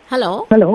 Hello hello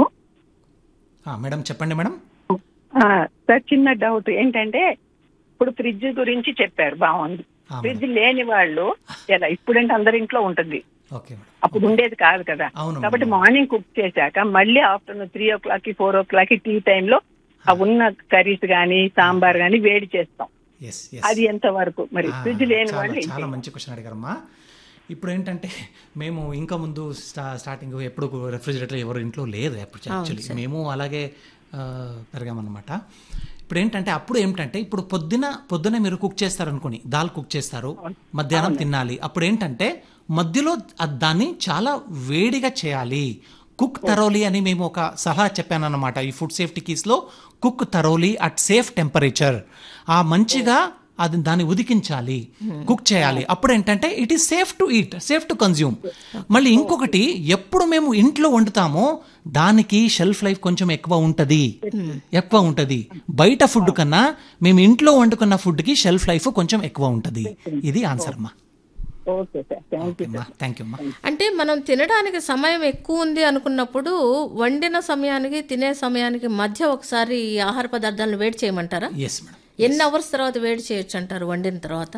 ఆ, madam చెప్పండి madam ఆ, సార్ చిన్న డౌట్ ఏంటంటే ఇప్పుడు ఫ్రిడ్జ్ గురించి చెప్పారు బాగుంది ఆ, ఫ్రిడ్జ్ లేని వాళ్ళు ఎలా ఇప్పుడంటే అందరి ఇంట్లో ఉంటుంది ఓకే మేడం అప్పుడు ఉండేది కాదు కదా అవును కాబట్టి మేడం. మార్నింగ్ కుక్ చేశాక మళ్ళీ ఆఫ్టర్నూన్ త్రీ ఓ క్లాక్ కి ఫోర్ ఓ క్లాక్ కి టీ టైంలో ఆ ఉన్న కర్రీస్ గానీ సాంబార్ గానీ వేడి చేస్తాం ఎస్ అది ఎంత వరకు మరి ఆ, ఫ్రిడ్జ్ లేని చాలా- వాళ్ళు ఏం చాలా చేయాలి? మంచి క్వశ్చన్ అడిగారమ్మా ఇప్పుడు ఏంటంటే మేము ఇంకా ముందు స్టా స్టార్టింగ్ ఎప్పుడు రెఫ్రిజిరేటర్ ఎవరు ఇంట్లో లేదు అప్పుడు యాక్చువల్లీ మేము అలాగే ఆ, పెరిగామన్నమాట ఇప్పుడు ఏంటంటే అప్పుడు ఏమిటంటే ఇప్పుడు పొద్దున పొద్దున మీరు కుక్ చేస్తారు అనుకోని దాల్ కుక్ చేస్తారు మధ్యాహ్నం తినాలి అప్పుడు ఏంటంటే మధ్యలో అ- దాన్ని చాలా వేడిగా చేయాలి కుక్ తరోలీ అని మేము ఒక సలహా చెప్పానన్నమాట ఈ ఫుడ్ సేఫ్టీ కీస్లో cook thoroughly at safe temperature ఆ మంచిగా అది దాన్ని ఉదికించాలి కుక్ చేయాలి అప్పుడు ఏంటంటే it is safe to eat safe to consume మళ్ళీ ఇంకొకటి ఎప్పుడు మేము ఇంట్లో వండుతామో దానికి షెల్ఫ్ లైఫ్ కొంచెం ఎక్కువ ఉంటది ఎక్కువ ఉంటది బయట ఫుడ్ కన్నా మేము ఇంట్లో వండుకున్న ఫుడ్కి షెల్ఫ్ లైఫ్ కొంచెం ఎక్కువ ఉంటది ఇది ఆన్సర్ అమ్మా ఓకే సార్ థ్యాంక్ యూ అమ్మా థ్యాంక్ యూ అమ్మా అంటే మనం తినడానికి సమయం ఎక్కువ ఉంది అనుకున్నప్పుడు వండిన సమయానికి తినే సమయానికి మధ్య ఒకసారి ఈ ఆహార పదార్థాలను వేడి చేయమంటారా ఎస్ మేడం ఎన్ని అవర్స్ తర్వాత వేడి చేయొచ్చు అంటారు వండిన తర్వాత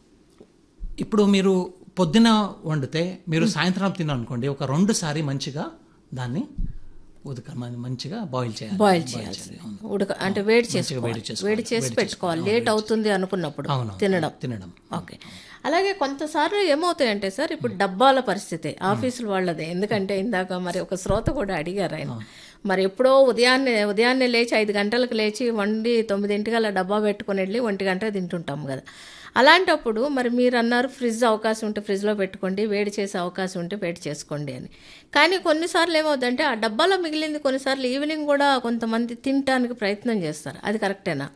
ఇప్పుడు మీరు పొద్దున వండితే మీరు సాయంత్రం తినాలనుకోండి ఒక రెండు సారి మంచిగా దాన్ని ఉదక మ- మంచిగా బాయిల్ చేయాలి బాయిల్ చేయాలి అవును. ఉడక అంటే వేడి మంచిగా చేసుకోవాలి వేడి చేసుకోవాలి. వేడి చేసి వేడి పెట్టుకోవాలి లేట్ అవుతుంది అనుకున్నప్పుడు అవును తినడం తినడం ఓకే అలాగే కొంతసార్లు ఏమవుతాయంటే సార్ ఇప్పుడు డబ్బాల పరిస్థితి ఆఫీసుల వాళ్ళదే ఎందుకంటే ఇందాక మరి ఒక శ్రోత కూడా అడిగారు ఆయన మరి ఎప్పుడో ఉదయాన్నే ఉదయాన్నే లేచి ఐదు గంటలకు లేచి వండి తొమ్మిదింటికి అలా డబ్బా పెట్టుకుని వెళ్ళి ఒంటి గంట తింటుంటాం కదా అలాంటప్పుడు మరి మీరు అన్నారు ఫ్రిడ్జ్ అవకాశం ఉంటే ఫ్రిడ్జ్లో పెట్టుకోండి వేడి చేసే అవకాశం ఉంటే వేడి చేసుకోండి అని కానీ కొన్నిసార్లు ఏమవుతుందంటే ఆ డబ్బాలో మిగిలింది కొన్నిసార్లు ఈవినింగ్ కూడా కొంతమంది తినటానికి ప్రయత్నం చేస్తారు అది కరెక్టేనా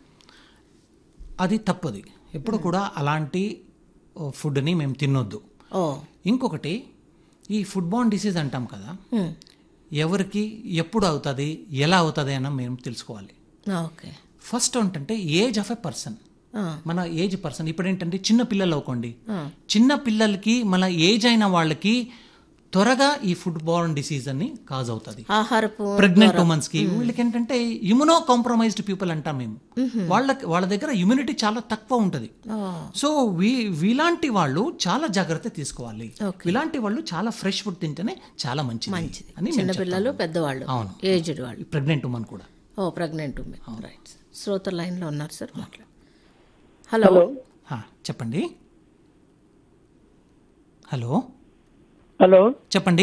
అది తప్పది ఎప్పుడు కూడా అలాంటి ఓ, ఫుడ్ని మేము తినొద్దు ఓ ఇంకొకటి ఈ ఫుడ్ బాన్ డిసీజ్ అంటాం కదా హ్మ్. ఎవరికి ఎప్పుడు అవుతుంది ఎలా అవుతుంది అని మేము తెలుసుకోవాలి ఓకే ఫస్ట్ ఏంటంటే ఏజ్ ఆఫ్ ఎ పర్సన్ ఆ, మన ఏజ్ పర్సన్ ఇప్పుడు ఏంటంటే చిన్న పిల్లలు అవుకోండి ఆ. చిన్న పిల్లలకి మన ఏజ్ అయిన వాళ్ళకి త్వరగా ఈ ఫుడ్ బార్న్ డిసీజ్ అని కాజ్ అవుతుంది ఆహారపు ప్రెగ్నెంట్ ఉమెన్స్ కి వీళ్ళకి ఏంటంటే ఇమ్యునో కాంప్రమైజ్డ్ పీపుల్ అంటాం మేము వాళ్ళకి వాళ్ళ దగ్గర ఇమ్యూనిటీ చాలా తక్కువ ఉంటుంది ఓ, సో వీ వీలాంటి వాళ్ళు చాలా జాగ్రత్త తీసుకోవాలి Okay. ఇలాంటి వాళ్ళు చాలా ఫ్రెష్ ఫుడ్ తింటేనే చాలా మంచిది మంచిది అని చిన్నపిల్లలు పెద్దవాళ్ళు అవును. ఏజ్డ్ వాళ్ళు ప్రెగ్నెంట్ ఉమెన్ కూడా ఓ ప్రెగ్నెంట్ ఉమెన్ రైట్ శ్రోత లైన్లో ఉన్నారు సార్ మాట్లాడు హలో హా, చెప్పండి హలో హలో చెప్పండి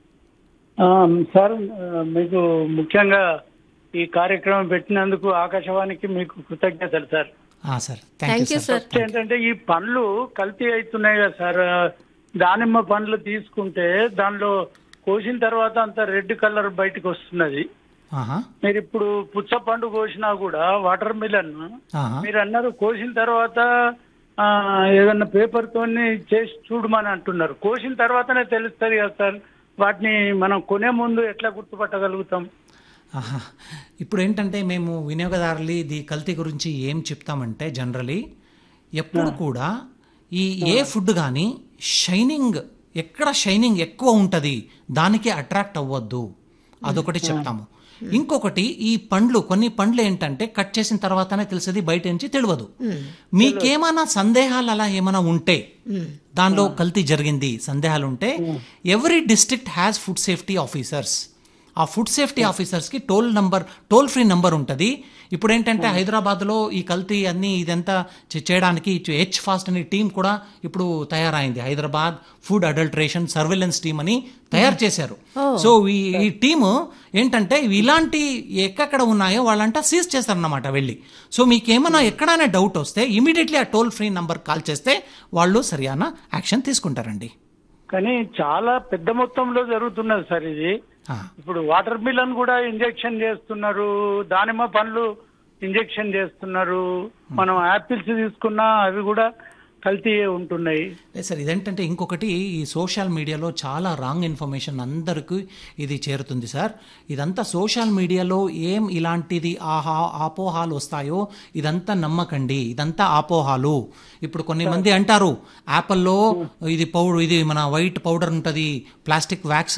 ఆ, సార్ ఆ, మీకు ముఖ్యంగా ఈ కార్యక్రమం పెట్టినందుకు ఆకాశవాణికి మీకు కృతజ్ఞతలు సార్ ఆ, sir thank thank you you sir sir ఏంటంటే ఈ పండ్లు కల్తీ అవుతున్నాయి కదా సార్ ఆ, దానిమ్మ పండ్లు తీసుకుంటే దానిలో కోసిన తర్వాత అంత రెడ్ కలర్ బయటకు వస్తున్నది ఆహా, మీరు ఇప్పుడు పుచ్చ పండు కోసినా కూడా వాటర్ మిలన్ ఆహా. మీరు అన్నారు కోసిన తర్వాత ఆ, ఏదన్నా పేపర్ తోని చేసి చూడమని అంటున్నారు కోసిన తర్వాతనే తెలుస్తుంది కదా సార్ వాటిని మనం కొనే ముందు ఎట్లా గుర్తుపట్టగలుగుతాం ఆహా. ఇప్పుడు ఏంటంటే మేము వినియోగదారులు ఇది కల్తీ గురించి ఏం చెప్తామంటే జనరలీ ఎప్పుడు కూడా ఈ ఏ ఫుడ్ కానీ షైనింగ్ ఎక్కడ షైనింగ్ ఎక్కువ ఉంటుంది దానికి అట్రాక్ట్ అవ్వద్దు అదొకటి చెప్తాము ఇంకొకటి ఈ పండ్లు కొన్ని పండ్లు ఏంటంటే కట్ చేసిన తర్వాతనే తెలిసేది బయట నుంచి తెలియదు మీకేమైనా సందేహాలు అలా ఏమైనా ఉంటే దానిలో కల్తీ జరిగింది సందేహాలు ఉంటే every district has food safety officers ఆ ఫుడ్ సేఫ్టీ ఆఫీసర్స్కి toll number toll free number ఉంటుంది ఇప్పుడు ఏంటంటే హైదరాబాద్లో ఈ కల్తీ అన్ని ఇదంతా చే- చేయడానికి హెచ్ ఫాస్ట్ అనే టీం కూడా ఇప్పుడు తయారైంది Hyderabad food adulteration surveillance team అని తయారు చేశారు సో ఈ ఈ టీము ఏంటంటే ఇలాంటి ఎక్కడెక్కడ ఉన్నాయో వాళ్ళంట సీజ్ చేస్తారన్నమాట వెళ్ళి సో మీకేమైనా ఎక్కడైనా డౌట్ వస్తే ఇమీడియట్లీ ఆ టోల్ ఫ్రీ నంబర్ కాల్ చేస్తే వాళ్ళు సరియాన యాక్షన్ తీసుకుంటారండి కానీ చాలా పెద్ద మొత్తంలో జరుగుతున్నది సార్ ఇది ఆ. ఇప్పుడు వాటర్ మిలన్ కూడా ఇంజెక్షన్ చేస్తున్నారు దానిమ్మ పండ్లు ఇంజెక్షన్ చేస్తున్నారు మనం యాపిల్స్ తీసుకున్నా అవి కూడా కల్తీయే ఉంటున్నాయి లేదు సార్ ఇదేంటంటే ఇంకొకటి ఈ సోషల్ మీడియాలో చాలా రాంగ్ ఇన్ఫర్మేషన్ అందరికీ ఇది చేరుతుంది సార్ ఇదంతా సోషల్ మీడియాలో ఏం ఇలాంటిది ఆహా ఆపోహాలు వస్తాయో ఇదంతా నమ్మకండి ఇదంతా ఆపోహాలు ఇప్పుడు కొన్ని మంది అంటారు యాపిల్లో ఇది పౌడర్ ఇది మన వైట్ పౌడర్ ఉంటుంది ప్లాస్టిక్ వ్యాక్స్